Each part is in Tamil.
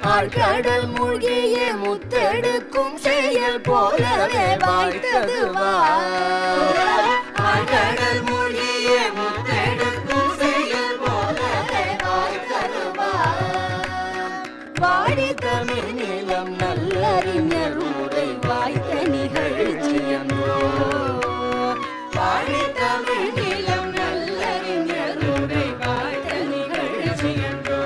ஆழ்கடல் மூழ்கிய முத்தெடுக்கும் செயல் போலவே வாய்த்தது ஆழ்கடல் மூழ்கிய முத்தெடுக்கும் செயல் போலவே வாய்த்தது வாடி தமிழ் நிலம் நல்லறிஞர் உரை வாய்த்த நிகழ்ச்சியன்றோ வாடி தமிழ் நிலம் நல்லறிஞர் உரை வாய்த்த நிகழ்ச்சியன்றோ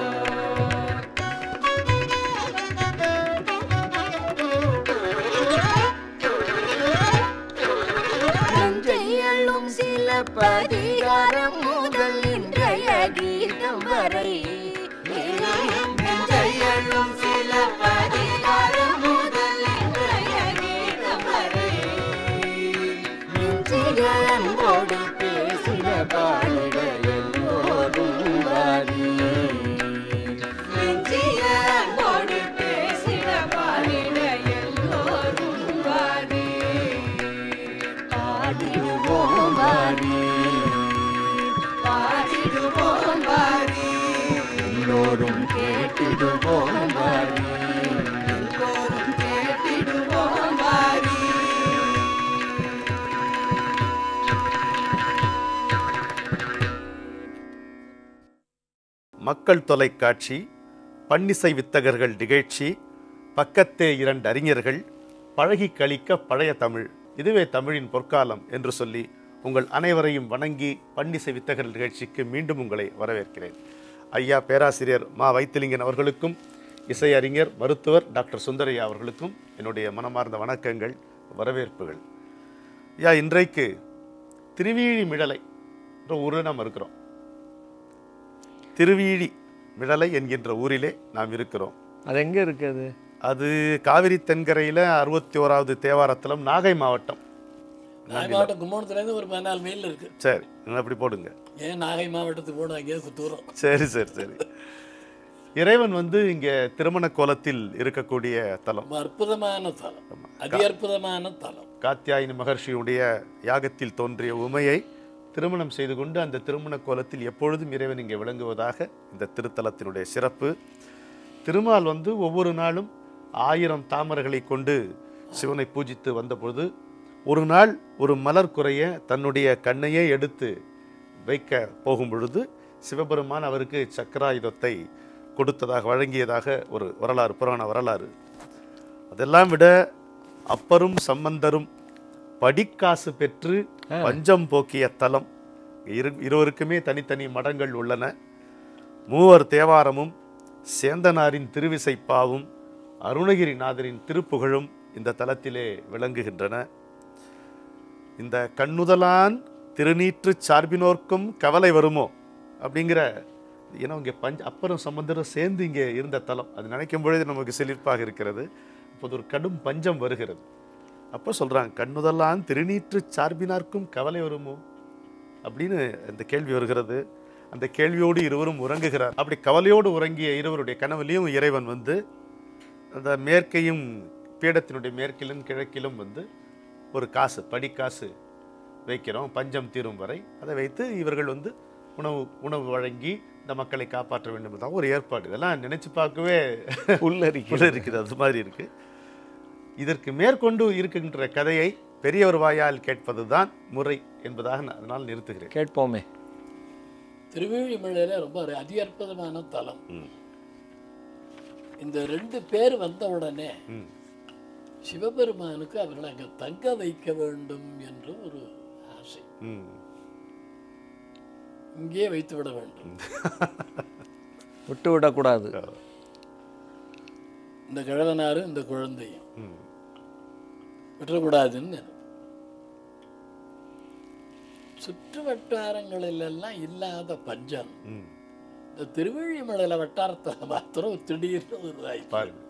நஞ்சையள்ளும் சில பதிகாரம் முதல் இன்றைய கீதம் வரை நஞ்சையள்ளும் சில பதிகாரம் முதல் இன்றைய கீதம் வரை நெஞ்சிய அன்போடு பேசின பாடிட எல்லோரும் வாரி நெஞ்சிய அன்போடு பேசின பாடிட எல்லோரும் வாரி பாடிடுவோம் வாரி பாடிடுவோம் வாரி எல்லோரும் கேட்டிடுவோம் வாரி எல்லோரும் கேட்டிடுவோம் வாரி மக்கள் தொலைக்காட்சி பன்னிசை வித்தகர்கள் நிகழ்ச்சி பக்கத்தே இரண்டு அறிஞர்கள் பழகி கழிக்க பழைய தமிழ் இதுவே தமிழின் பொற்காலம் என்று சொல்லி உங்கள் அனைவரையும் வணங்கி பன்னிசை வித்தகர்கள் நிகழ்ச்சிக்கு மீண்டும் உங்களை வரவேற்கிறேன் ஐயா பேராசிரியர் மா வைத்திலிங்கன் அவர்களுக்கும் இசையறிஞர் மருத்துவர் டாக்டர் சுந்தரையா அவர்களுக்கும் என்னுடைய மனமார்ந்த வணக்கங்கள் வரவேற்புகள் ஐயா இன்றைக்கு திருவீழி மிடலை என்ற ஊரில் நாம் இருக்கிறோம் திருவீழி மிடலை என்கின்ற ஊரிலே நாம் இருக்கிறோம் அது எங்கே இருக்குது அது காவிரி தென்கரையில் அறுபத்தி ஓராவது தேவாரத்தலம் நாகை மாவட்டம் நாகை மாவட்டம் கும்போணத்துலேருந்து ஒரு பதினாலு மைல் இருக்கு சரி இன்னும் அப்படி போடுங்க ஏன் நாகை மாவட்டத்துக்கு போன அங்கேயே தூரம் சரி சரி சரி இறைவன் வந்து இங்கே திருமண கோலத்தில் இருக்கக்கூடிய தலம் ரொம்ப அற்புதமான தலம் அதி அற்புதமான தலம் காத்தியாயினி மகர்ஷியுடைய யாகத்தில் தோன்றிய உமையை திருமணம் செய்து கொண்டு அந்த திருமண கோலத்தில் எப்பொழுதும் இறைவன் இங்கே விளங்குவதாக இந்த திருத்தலத்தினுடைய சிறப்பு திருமால் வந்து ஒவ்வொரு நாளும் ஆயிரம் தாமரைகளை கொண்டு சிவனை பூஜித்து வந்தபொழுது ஒரு நாள் ஒரு மலர் குறைய தன்னுடைய கண்ணையே எடுத்து வைக்க போகும் பொழுது சிவபெருமான் அவருக்கு சக்கராயுதத்தை கொடுத்ததாக வழங்கியதாக ஒரு வரலாறு புராண வரலாறு அதெல்லாம் விட அப்பரும் சம்பந்தரும் படிக்காசு பெற்று பஞ்சம் போக்கிய தலம் இரு இருவருக்குமே தனித்தனி மடங்கள் உள்ளன மூவர் தேவாரமும் சேந்தனாரின் திருவிசைப்பாவும் அருணகிரிநாதரின் திருப்புகழும் இந்த தலத்திலே விளங்குகின்றன இந்த கண்ணுதலான் திருநீற்று சார்பினோர்க்கும் கவலை வருமோ அப்படிங்கிற ஏன்னா இங்கே பஞ்ச அப்பரும் சம்பந்தரும் சேர்ந்து இங்கே இருந்த தலம் அது நினைக்கும் பொழுது நமக்கு சிலிர்ப்பாக இருக்கிறது அப்போது ஒரு கடும் பஞ்சம் வருகிறது அப்போ சொல்கிறாங்க கண்ணுதலான் திருநீற்று சார்பினார்க்கும் கவலை வருமோ அப்படின்னு அந்த கேள்வி வருகிறது அந்த கேள்வியோடு இருவரும் உறங்குகிறார் அப்படி கவலையோடு உறங்கிய இருவருடைய கனவுலையும் இறைவன் வந்து அந்த மேற்கையும் பீடத்தினுடைய மேற்கிலும் கிழக்கிலும் வந்து ஒரு காசு படிக்காசு வைக்கிறோம் பஞ்சம் தீரும் வரை அதை வைத்து இவர்கள் வந்து உணவு உணவு வழங்கி இந்த மக்களை காப்பாற்ற வேண்டும் என்றால் ஒரு ஏற்பாடு இதெல்லாம் நினைச்சு பார்க்கவே புல்லரிக்கிறது. உள்ள இருக்குது அது மாதிரி இருக்கு இதற்கு மேற்கொண்டு இருக்கின்ற கதையை பெரியவர் வாயால் கேட்பதுதான் முறை என்பதாக நான் அதனால் நிறுத்துகிறேன் கேட்போமே திருவிழிமலையில ரொம்ப ஒரு அதி அற்புதமான தலம் ம். இந்த ரெண்டு பேர் வந்த உடனே ம். சிவபெருமானுக்கு அவர்களை அங்க தங்க வைக்க வேண்டும் என்று ஒரு ஆசை ம். இங்கே வைத்து விட வேண்டும் விட்டு விடக்கூடாது இந்த கிழவனாரும் இந்த குழந்தையும் ம். விட்டுறக்கூடாதுன்னு சுற்று வட்டாரங்களில் எல்லாம் இல்லாத பஞ்சம் ம். இந்த திருவள்ளிமலையில வட்டாரத்தில் மாத்திரம் திடீர்னு ஒரு வாய்ப்பு பாருங்க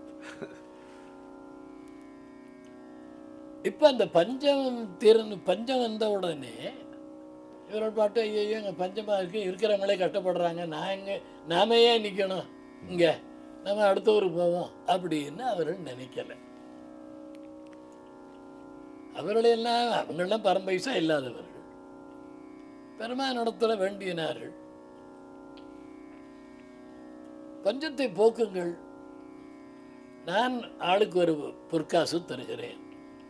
இப்போ அந்த பஞ்சம் திறன் பஞ்சம் வந்த உடனே இவரோட பாட்டு ஐயோ இங்கே பஞ்சமாக இருக்கு இருக்கிறவங்களே கஷ்டப்படுறாங்க நான் எங்க நாம ஏன் நிற்கணும் இங்கே நம்ம அடுத்த ஊருக்கு போவோம் அப்படின்னு அவர்கள் நினைக்கல அவர்களெல்லாம் அவங்களெல்லாம் பரம்பைசா இல்லாதவர்கள் பெருமானிடத்துல வேண்டினார்கள் பஞ்சத்தை போக்குங்கள் நான் ஆளுக்கு ஒரு பொற்காசு தருகிறேன்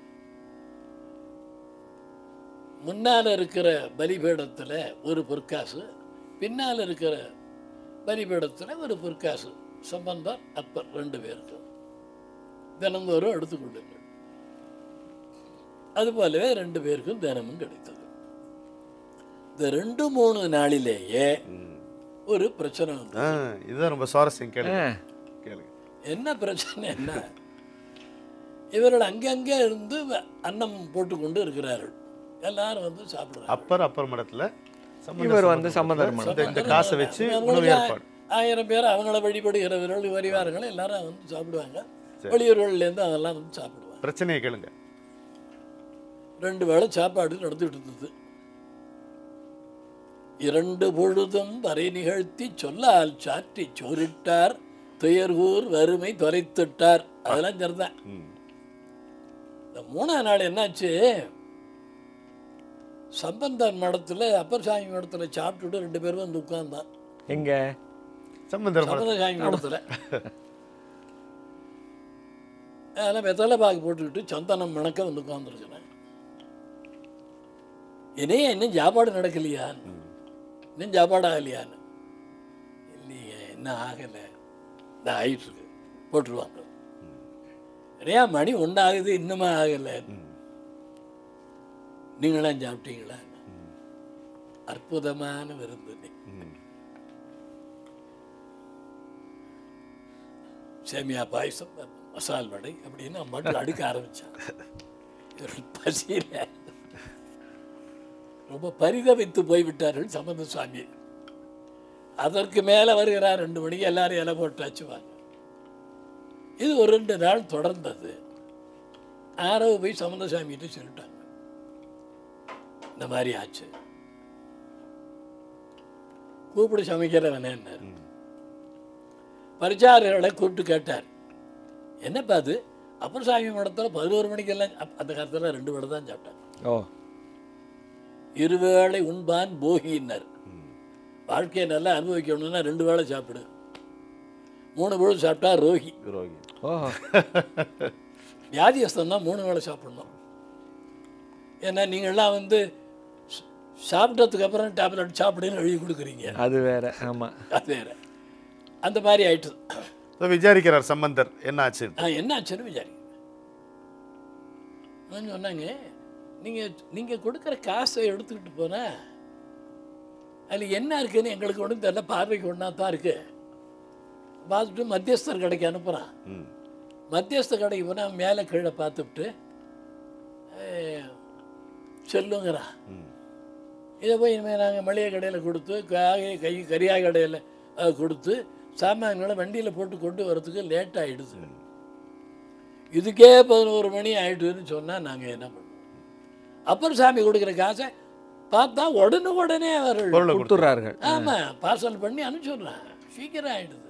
முன்னால் இருக்கிற பலிபீடத்தில் ஒரு பொற்காசு பின்னால் இருக்கிற பலிபீடத்தில் ஒரு பொற்காசு சம்பந்தர் அப்பர் ரெண்டு பேருக்கும் தினந்தோறும் எடுத்துக்கொள்ளுங்கள் அதுபோலவே ரெண்டு பேருக்கும் தினமும் கிடைத்தது இந்த ரெண்டு மூணு நாளிலேயே ஒரு பிரச்சனை வந்து ஆ, இதுதான் ரொம்ப சுவாரஸ்யம் கேளுங்க ஆ. கேளுங்க என்ன பிரச்சனை என்ன இவர்கள் அங்கங்கே இருந்து வ- அன்னம் போட்டுக்கொண்டு இருக்கிறார்கள் எல்லாரும் வந்து சாப்பிடுறாங்க அப்பர் அப்பர் மடத்துல சம்பந்தர் இவர் வந்து சம்பந்தர் சம்பந்தர் மடத்துல இந்த காசை வச்சு உணவு அவங்களுக்கு ஏற்பாடு ஆயிரம் பேர் அவங்கள வழிபடுகிறவர்கள் வருவார்கள் எல்லாரும் வந்து சாப்பிடுவாங்க வெளியூர்கள்லேருந்து அதெல்லாம் வந்து சாப்பிடுவாங்க பிரச்சனையை கேளுங்க ரெண்டு வேளை சாப்பாடு நடந்துட்டு இருந்தது இரண்டு பொழுதும் வரை நிகழ்த்தி சொல்லால் சாற்றி சோறிட்டார் துயர்கூர் வறுமை தொலைத்துட்டார் அதெல்லாம் சரிதான் ம். இந்த மூணாம் நாள் என்னாச்சு சம்பந்தன் மடத்துல அப்பர் சாமி மடத்துல சாப்பிட்டுட்டு ரெண்டு பேரும் வந்து உட்கார்ந்தான் எங்க சம்பந்தர் மடம் சம்பந்த சாமி மடத்துல அதெல்லாம் வெத்தலை பாக்கு போட்டுக்கிட்டு சந்தனம் மணக்க வந்து உட்காந்துருக்கிறேன் இனே இன்னும் சாப்பாடு நடக்கலையா இன்னும் சாப்பாடு ஆகலையான்னு இல்லையே என்ன ஆகலை இந்த ஆயிட்டு இருக்கு போட்டுருவாங்க நிறையா மணி ஒன்றாகுது இன்னுமா ஆகலை நீங்களாம் சாப்பிட்டீங்களா அற்புதமான விருந்து நீ. ம். சேமியா பாயசம் மசால் வடை அப்படின்னு மட்டும் அடுக்க ஆரம்பிச்சான் இவர்கள் பசியில ரொம்ப பரிதவித்து போய்விட்டார்கள் சம்பந்த சுவாமி அதற்கு மேலே வருகிறார் ரெண்டு மணிக்கு எல்லாரும் இலை போட்டு வச்சுவாங்க இது ஒரு ரெண்டு நாள் தொடர்ந்தது ஆரவு போய் சம்பந்த சாமிகிட்ட சொல்லிட்டாங்க இந்த மாதிரி ஆச்சு கூப்பிடு சமைக்கிறவனேன்னாரு பரிச்சாரர்களை கூப்பிட்டு கேட்டார் என்னப்பா அது அப்புறம் சாமி மடத்தில் பதினோரு மணிக்கெல்லாம் அப்- அந்த காலத்தில் ரெண்டு வேளை தான் சாப்பிட்டாங்க ஓ இருவேளை உண்பான் போகின்னர் வாழ்க்கையை நல்லா அனுபவிக்கணும்னா ரெண்டு வேளை சாப்பிடு மூணு பொழுது சாப்பிட்டா ரோகி ரோகி ஓ வியாதியஸ்தம் தான் மூணு வேளை சாப்பிடணும் ஏன்னா நீங்கள்லாம் வந்து ச- சாப்பிட்டதுக்கு அப்புறம் டேப்லெட் சாப்பிடுன்னு எழுதி கொடுக்குறீங்க அது வேற ஆமா அது வேற அந்த மாதிரி ஆயிட்டுது இதோ விசாரிக்கிறார் சம்பந்தர் என்ன ஆச்சு நான் என்ன ஆச்சுன்னு விசாரிக்கிறேன் நான் சொன்னாங்க நீங்கள் நீங்கள் கொடுக்குற காசை எடுத்துக்கிட்டு போனா அதில் என்ன இருக்குன்னு எங்களுக்கு ஒன்றும் தெரியல பார்வைக்கு ஒன்றா தான் இருக்கு பார்த்துட்டு மத்தியஸ்தர் கடைக்கு அனுப்புகிறான் ம். மத்தியஸ்த கடைக்கு போனால் மேலே கீழே பார்த்துட்டு "ஏய், செல்லுங்கிறான் இதை போய் இனிமேல் நாங்கள் மளிகை கடையில் கொடுத்து காய் கை கரியாய் கடையில் கொடுத்து சாமான்களை வண்டியில் போட்டு கொண்டு வரதுக்கு லேட் ஆகிடுது இதுக்கே பதினோரு மணி ஆயிடுதுன்னு சொன்னால் நாங்கள் என்ன பண்ணுவோம் அப்புறம் சாமி கொடுக்குற காசை பார்த்தா உடனே உடனே அவர்கள் பொருளை கொடுத்து கொடுத்துட்றார்கள் ஆமாம் பார்சல் பண்ணி அனுப்பிச்சுடுறான் சீக்கிரம் ஆயிடுது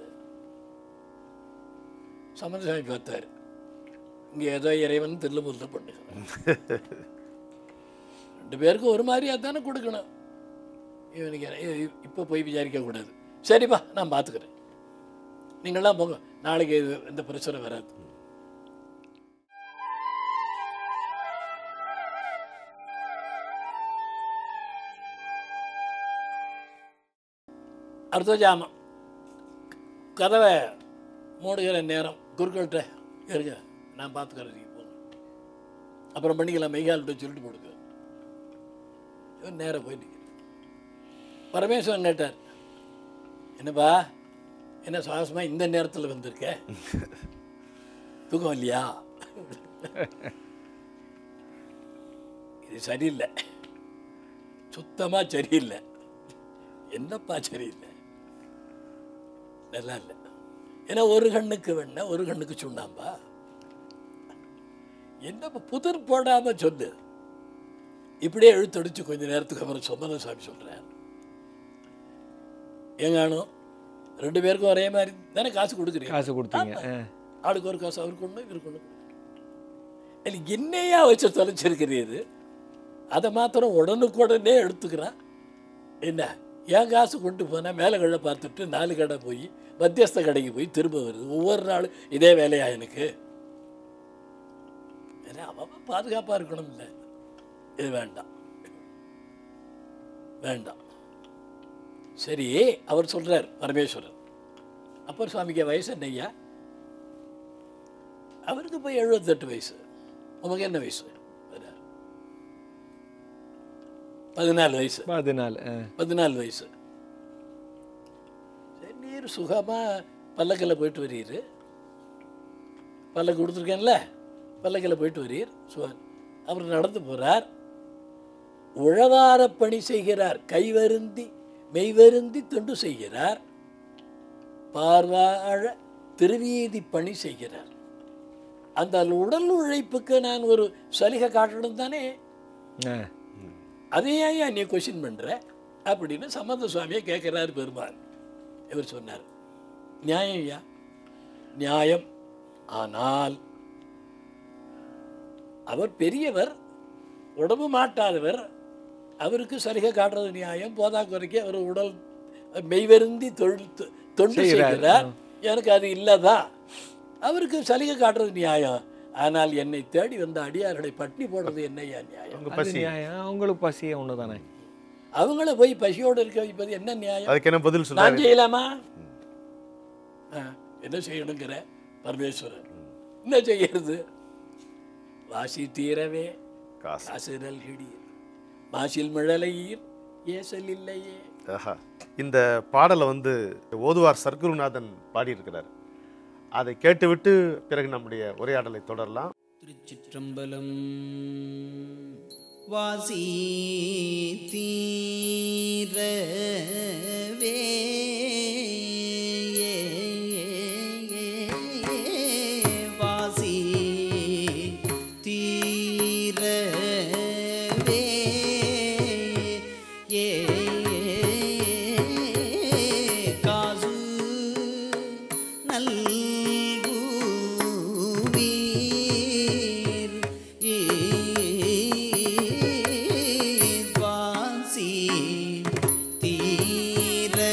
சம்பந்தசாமி பார்த்தாரு இங்கே ஏதோ இறைவன் தில்லுமுல்ல பண்ணுகிறான் ரெண்டு பேருக்கும் ஒரு மாதிரியாக தானே கொடுக்கணும் இவனுக்கு என்ன- இ- இப்போ போய் விசாரிக்க கூடாது சரிப்பா நான் பார்த்துக்கிறேன் நீங்களாம் போங்க நாளைக்கு இது இந்த பிரச்சனை வராது அடுத்த ஜாமம் கதவை மூடுகிற நேரம் குறுக்கள்கிட்ட இருங்க நான் பார்த்துக்கிறேன் நீங்கள் போங்க அப்புறம் பண்ணிக்கலாம் மெய்கால்கிட்ட சொல்லிட்டு போடுங்க இவர் நேராக போய் நிற்கிறார் பரமேஸ்வரன் கேட்டார் என்னப்பா என்ன சுவாசமாக இந்த நேரத்தில் வந்திருக்க தூக்கம் இல்லையா இது சரியில்லை சுத்தமாக சரியில்லை என்னப்பா சரியில்லை நல்லா இல்லை ஏன்னா ஒரு கண்ணுக்கு வெண்ணெய் ஒரு கண்ணுக்கு சுண்ணாம்பா என்னப்பா புதிர் போடாம சொல்லு இப்படியே இழுத்தடிச்சு கொஞ்ச நேரத்துக்கு அப்புறம் சொம்மத சாமி சொல்கிறேன் எங்கானோ ரெண்டு பேருக்கும் ஒரே மாதிரி தானே காசு கொடுக்குறீங்க காசு கொடுத்தீங்க ஆ. ஆளுக்கு ஒரு காசு அவருக்கு ஒன்று இவருக்கு ஒன்று இல்லை என்னையா வச்சு தொலைச்சிருக்கிறீரு அதை மாத்திரம் உடனுக்குடனே எடுத்துக்கிறான் என்ன என் காசு கொண்டு போனால் மேலே கடை பார்த்துட்டு நாலு கடை போய் மத்தியஸ்த கடைக்கு போய் திரும்ப வருது ஒவ்வொரு நாளும் இதே வேலையா எனக்கு ஏன்னா அவன் பாதுகாப்பாக இருக்கணும் இல்லை இது வேண்டாம் வேண்டாம் சரி அவர் சொல்றார் பரமேஸ்வரர் அப்பர் சுவாமிக்கு வயசு என்னய்யா அவருக்கு போய் எழுபத்தெட்டு வயசு உமக்கு என்ன வயசு பதினாலு வயசு பதினாலு ஆ. பதினாலு வயசு சரி நீர் சுகமாக பல்லக்கில் போயிட்டு வரீர் பல்லக்கு கொடுத்துருக்கேன்ல பல்லக்கில் போயிட்டு வரீர் சுகன் அவர் நடந்து போகிறார் உழவார பணி செய்கிறார் கைவருந்தி மெய்வருந்தி தொண்டு செய்கிறார் பார்வாழ திருவீதி பணி செய்கிறார் அந்த உடல் உழைப்புக்கு நான் ஒரு சலுகை காட்டணும் தானே ஆ. அதே ஏன் நீ கொஷின் பண்ற அப்படின்னு சம்பந்த சுவாமியை கேட்குறாரு பெருமாள் இவர் சொன்னார் நியாயம் ஐயா நியாயம் ஆனால் அவர் பெரியவர் உடம்பு மாட்டாதவர் அவருக்கு சரிகை காட்டுறது நியாயம் போதா குறைக்கு அவர் உடல் மெய்வருந்தி தொழில் தொ- தொண்டு செய்கிறார். செய்கிறார் எனக்கு அது இல்லதா அவருக்கு சலுகை காட்டுறது நியாயம் ஆனால் என்னை தேடி வந்த அடியார்களை பட்டினி போடுறது என்னையா நியாயம் உங்க அது பசி நியாயம் அவங்களுக்கு பசியே ஒன்று தானே அவங்கள போய் பசியோடு இருக்க வைப்பது என்ன நியாயம் அதுக்கு என்ன பதில் நான் சொன்னாரு செய்யலாமா ஆ, என்ன செய்யணுங்கிற பரமேஸ்வரன் என்ன செய்யறது வாசி தீரவே காசு காசுதல் கிடீர் மாசில் மழலையீர் ஏசல் இல்லையே ஆஹா இந்த பாடலை வந்து ஓதுவார் சர்க்குருநாதன் பாடியிருக்கிறார் அதை கேட்டுவிட்டு பிறகு நம்முடைய உரையாடலை தொடரலாம் திருச்சிற்றம்பலம் வாசி தீரவே வாசி தீரவே காசு நல்குவீர் வாசி தீரவே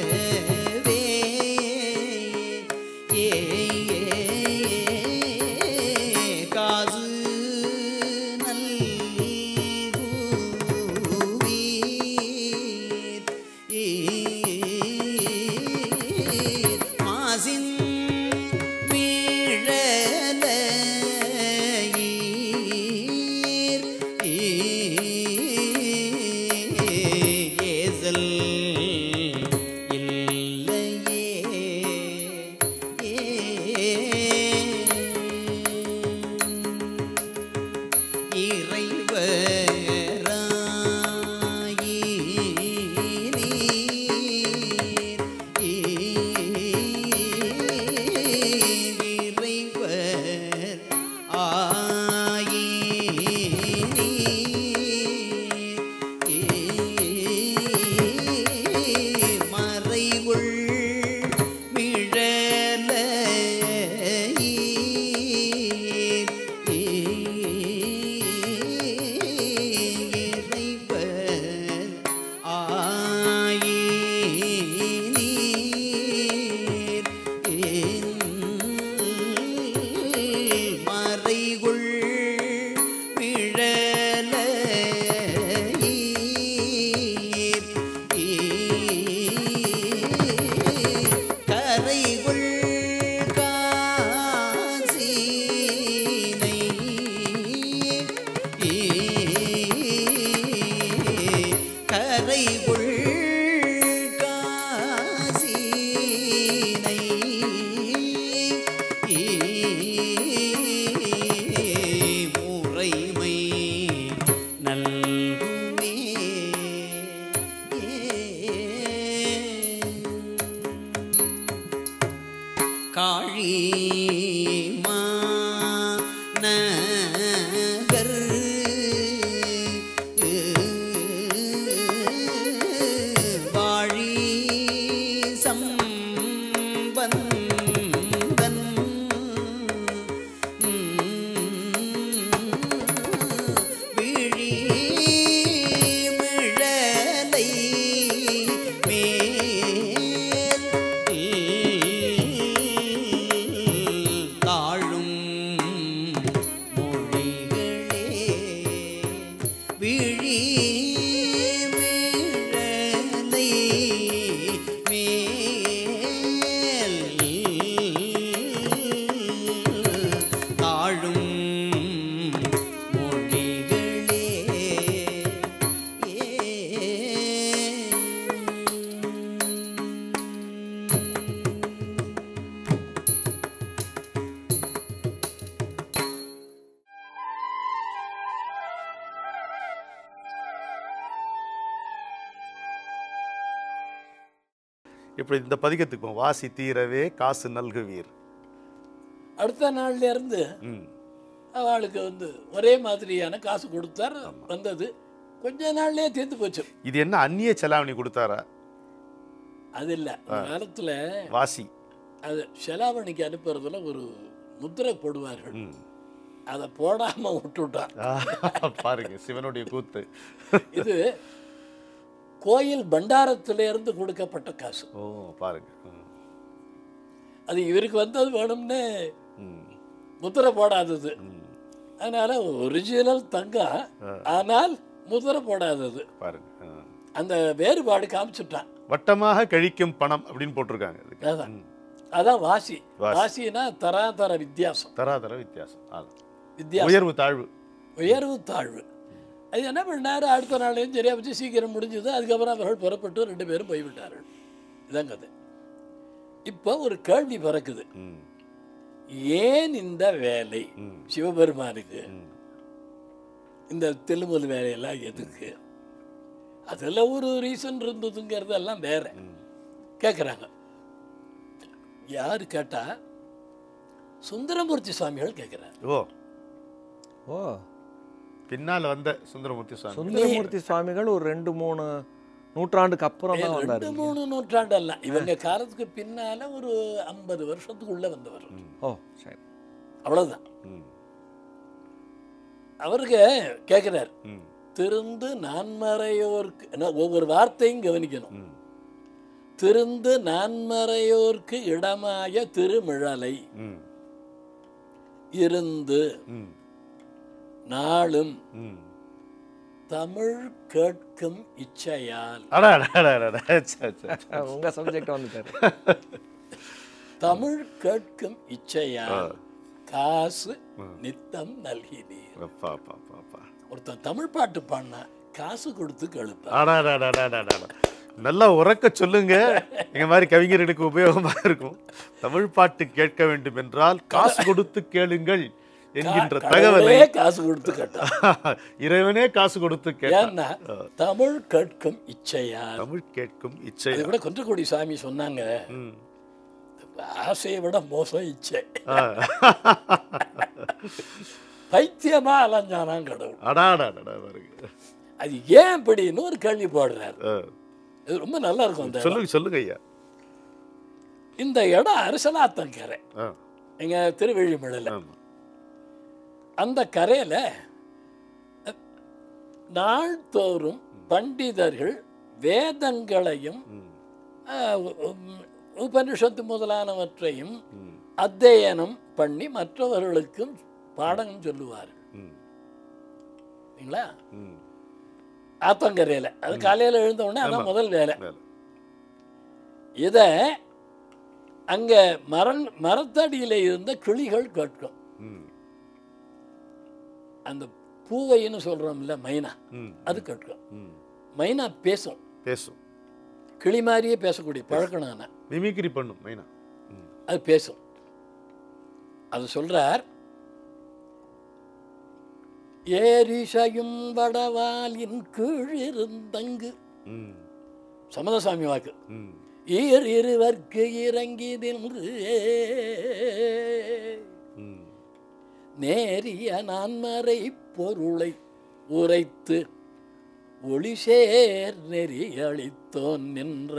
காசு நல்குவீர் மாசின் வீழலையீர் ஏசல் இல்லையே இறைவராயீர் இறைவர் ஆயீர் மறைவுள் விழலையீர் இறைவர் ஆயீர் மறைகுள் விழலையீர் கரைகுள் காசினை கரைகுள் காசினை முறைமை நல்குமே காழி நகர் வாழி சம்பந்தன் விழி மிழலை இப்படி இந்த பதிகத்துக்கு போவோம். வாசி தீரவே காசு நல்குவீர் அடுத்த நாள்ல இருந்து ம் அவளுக்கு வந்து ஒரே மாதிரியான காசு கொடுத்தார் வந்தது கொஞ்ச நாள்லயே தீர்ந்து போச்சு இது என்ன அந்நிய செலாவணி கொடுத்தாரா அது இல்ல அந்த காலத்துல வாசி அது செலாவணிக்கு அனுப்புறதுல ஒரு முத்திரை போடுவார்கள் ம் அதை போடாம விட்டுட்டான் ஆ, பாருங்க சிவனுடைய கூத்து இது கோயில் பண்டாரத்தில இருந்து கொடுக்கப்பட்ட காசு ஓ பாருங்க ம். அது இவருக்கு வந்தது வேணும்னு ம் முத்திரை போடாதது ம் அதனால ஒரிஜினல் தங்கம் ஆனால் முத்திரை போடாதது பாருங்க ஆ. அந்த வேறுபாடு காமிச்சுட்டான் வட்டமாக கழிக்கும் பணம் அப்படின்னு போட்டிருக்காங்க அதுக்கு அதான் ம். அதான் வாசி வாசி. வாசினா தராதர வித்தியாசம் தராதர வித்தியாசம் ஆ. வித்தியாசம் உயர்வு தாழ்வு உயர்வு தாழ்வு அது என்ன பண்ணாரு அடுத்த நாளையும் சரியா வச்சு சீக்கிரம் முடிஞ்சது அதுக்கப்புறம் அவர்கள் புறப்பட்டு ரெண்டு பேரும் போய்விட்டார்கள் இதான் கதை இப்போ ஒரு கேள்வி பிறக்குது ம் ஏன் இந்த வேலை ம். சிவபெருமானுக்கு ம். இந்த தெலுமுல் வேலையெல்லாம் எதுக்கு அதில் ஒரு ரீசன் இருந்ததுங்கிறதெல்லாம் வேற கேட்குறாங்க யார் கேட்டா சுந்தரமூர்த்தி சுவாமிகள் கேட்குறாரு ஓ ஓ பின்னால வந்த சுந்தரமூர்த்தி சுவாமி சுந்தரமூர்த்தி சுவாமிகள் ஒரு ரெண்டு மூணு நூற்றாண்டுக்கு அப்புறம் தான் வந்தாரு ரெண்டு மூணு நூற்றாண்டெல்லாம் இவங்க காலத்துக்கு பின்னால ஒரு ஐம்பது வருஷத்துக்குள்ள வந்தவர் ஓ சரி அவ்வளவுதான் ம் அவருக்கு கேட்குறார் ம் திருந்து நான்மறையோர்க்கு என்ன, ஒவ்வொரு வார்த்தையும் கவனிக்கணும் ம் திருந்து நான்மறையோர்க்கு இடமாய திருமிழலை ம் இருந்து ம் நாளும் ம் தமிழ் கேட்கும் இச்சையால் அடா அடா, அடா, அடா, அடா. சே, சே, சே. உங்க சப்ஜெக்ட் வந்துட்டாரு தமிழ் கேட்கும் இச்சையால் காசு நித்தம் நல்கினீர் அப்பா, அப்பா, அப்பா, அப்பா. ஒருத்தன் தமிழ் பாட்டு பாடினா காசு கொடுத்து கழுப்பான் அடா, அடா, அடா, அடா, அடா, அடா. நல்லா உறக்க சொல்லுங்க எங்க மாதிரி கவிஞர்களுக்கு உபயோகமா இருக்கும் தமிழ் பாட்டு கேட்க வேண்டும் என்றால் காசு கொடுத்து கேளுங்கள் என்கின்ற தகவலை கடவுளே காசு கொடுத்து கேட்டான் இறைவனே காசு கொடுத்து கேட்டான் ஏன்னா தமிழ் கேட்கும் இச்சையால் தமிழ் கேட்கும் இச்சை அது கூட குன்றக்குடி சாமி சொன்னாங்க ம். ஆசையை விட மோசம் இச்சை ஆ. பைத்தியமா அலைஞ்சானாம் கடவுள் அடா, அடா, அடா, அடா, பாருங்க. அது ஏன் இப்படின்னு ஒரு கேள்வி போடுறாரு ஆ. இது ரொம்ப நல்லா இருக்கும் அந்த இடம். சொல்லுங்க சொல்லுங்க ஐயா இந்த இடம் அரசலாத்தங்கரை ஆ, எங்க திருவெழிமலையில் ஆமா. அந்த கரையில அஹ், நாள்தோறும் பண்டிதர்கள் வேதங்களையும் ம், அஹ், உம், உபனிஷத்து முதலானவற்றையும் ம், அத்தியனம் பண்ணி மற்றவர்களுக்கும் பாடம் சொல்லுவார்கள் ம், சரிங்களா ம். ஆத்தங்கரையில் அது காலையில் எழுந்த உடனே அதான் முதல் வேலை மேல. இதை அங்கே மரம் மரத்தடியில் இருந்த கிளிகள் கேட்கும் ம், அந்த பூவைன்னு சொல்கிறோம்ல மைனா ம், அது கேட்கும் ம். மைனா பேசும் பேசும் கிளி மாதிரியே பேசக்கூடிய பழக்கணான மிமிக்ரி பண்ணும் மைனா ம், அது பேசும் அது சொல்றார் ஏரிசையும் வடவாலின் கீழ் இருந்தங்கு ம், சமதசாமி வாக்கு ம். ஈர் இருவர்க்கு இறங்கி நின்று ம். நேரிய நான்மறை பொருளை உரைத்து ஒளிசேர் நெறி அளித்தோன் நின்ற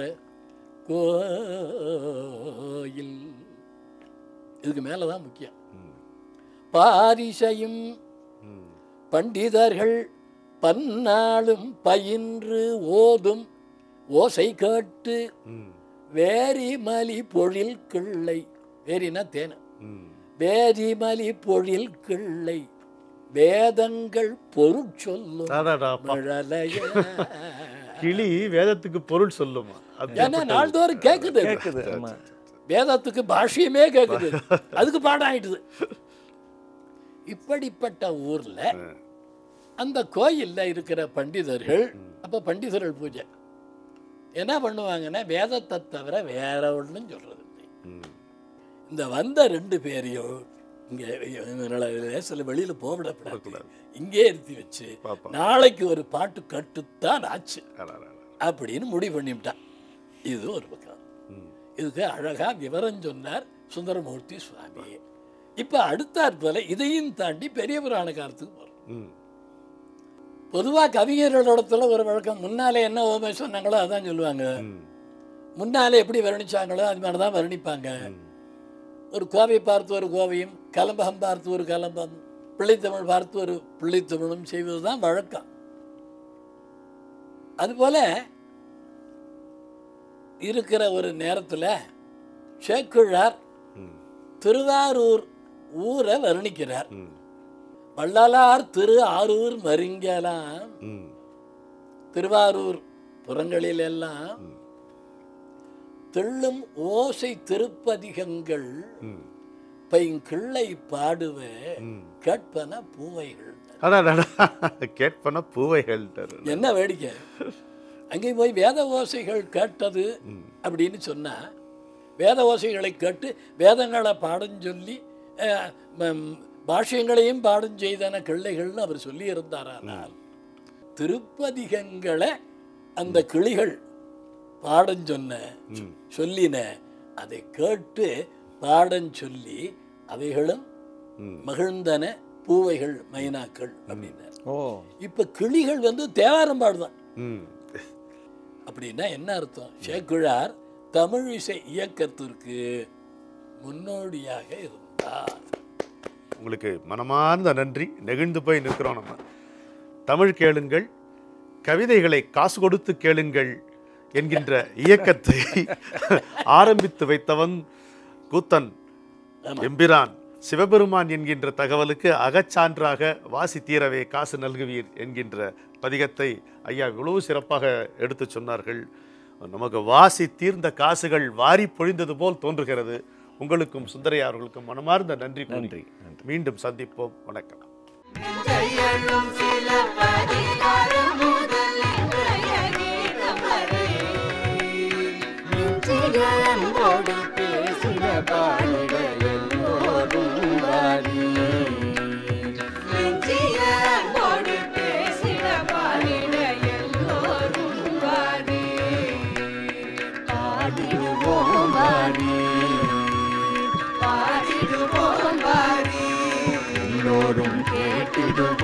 கோயில் இதுக்கு மேலே தான் முக்கியம் ம். பாரிசையும் ம். பண்டிதர்கள் பன்னாளும் பயின்று ஓதும் ஓசை கேட்டு ம். வேரிமலி பொழில் கிள்ளை வேரினா தேனை ம். வேதிமலி பொழில் கிள்ளை வேதங்கள் பொருட்சொல்லும் அடாடாப்பா. மழலைய கிளி வேதத்துக்கு பொருள் சொல்லுமா அது ஏன்னா நாள்தோறும் கேக்குது கேக்குது ஆமா வேதத்துக்கு பாஷ்யமே கேக்குது அதுக்கு பாடம் ஆயிடுது இப்படிப்பட்ட ஊர்ல அந்த கோயில்ல இருக்கிற பண்டிதர்கள் அப்ப பண்டிதர்கள் பூஜை என்ன பண்ணுவாங்கன்னா வேதத்தை தவிர வேற ஒண்ணும் சொல்றது இல்லை ம். இந்த வந்த ரெண்டு பேரையும் இங்கே சில வெளியில் போவிடக்கூடாது இங்கே இருத்தி வச்சு பாப்பா. நாளைக்கு ஒரு பாட்டு கட்டுத்தான் ஆச்சு அடாடாடா. அப்படின்னு முடிவு பண்ணிவிட்டான் இது ஒரு பக்கம் இதுக்கு அழகா விவரம் சொன்னார் சுந்தரமூர்த்தி சுவாமி இப்போ அடுத்தாற்போல இதையும் தாண்டி பெரிய புராண காலத்துக்கு போகிறோம் ம் பொதுவாக கவிஞர்களிடத்துல ஒரு வழக்கம் முன்னாலே என்ன ஓமை சொன்னாங்களோ அதான் சொல்லுவாங்க ம் முன்னாலே எப்படி வர்ணிச்சாங்களோ அது மாதிரி தான் வர்ணிப்பாங்க ஒரு கோவை பார்த்து ஒரு கோவையும் கலம்பகம் பார்த்து ஒரு கலம்பம் பிள்ளைத்தமிழ் பார்த்து ஒரு பிள்ளைத்தமிழும் செய்வது தான் வழக்கம் அதுபோல இருக்கிற ஒரு நேரத்தில் சேக்குழார் ம் திருவாரூர் ஊரை வர்ணிக்கிறார் ம் வள்ளலார் திரு ஆரூர் மருங்கலாம் ம் திருவாரூர் புறங்களில் எல்லாம் தெள்ளும் ஓசை திருப்பதிகங்கள் ம் பைங்கிள்ளை பாடுவ ம் கேட்பன பூவைகள் அடாடா கேட்பன பூவைகள் என்ன வேடிக்கை அங்கே போய் வேத ஓசைகள் கேட்டது அப்படின்னு சொன்னா வேத ஓசைகளை கேட்டு வேதங்களை பாடம் சொல்லி அஹ், ம், பாஷ்யங்களையும் பாடம் செய்தன கிள்ளைகள்னு அவர் சொல்லி இருந்தாரானால் திருப்பதிகங்களை அந்த கிளிகள் பாடம் சொன்ன சொல்லின அதை கேட்டு பாடம் சொல்லி அவைகளும் ம். மகிழ்ந்தன பூவைகள் மைனாக்கள் அப்படின்னார் ஓ இப்ப கிளிகள் வந்து தேவாரம் பாடுதான் ம் அப்படின்னா என்ன அர்த்தம் சேக்குழார் தமிழ் இசை இயக்கத்திற்கு முன்னோடியாக இருந்தார் உங்களுக்கு மனமார்ந்த நன்றி நெகிழ்ந்து போய் நிற்கிறோம் நம்ம தமிழ் கேளுங்கள் கவிதைகளை காசு கொடுத்து கேளுங்கள் என்கின்ற இயக்கத்தை ஆரம்பித்து வைத்தவன் கூத்தன் எம்பிரான் சிவபெருமான் என்கின்ற தகவலுக்கு அகச்சான்றாக வாசி தீரவே காசு நல்குவீர் என்கின்ற பதிகத்தை ஐயா இவ்வளவு சிறப்பாக எடுத்து சொன்னார்கள் நமக்கு வாசி தீர்ந்த காசுகள் வாரி பொழிந்தது போல் தோன்றுகிறது உங்களுக்கும் சுந்தரையா அவர்களுக்கும் மனமார்ந்த நன்றி கூறி நன்றி, நன்றி. மீண்டும் சந்திப்போம் வணக்கம் ஜெயலும் சில பரிகாரம் முதல் இன்றைய கீதம் வரை. நெஞ்சில் அன்போடு பேசின பாடிட எல்லோரும் வாரி. நெஞ்சில் அன்போடு பேசின பாடிட எல்லோரும் வாரி. பாடிடுவோம் வாரி. பாடிடுவோம் வாரி. எல்லோரும் கேட்டிடுவோம்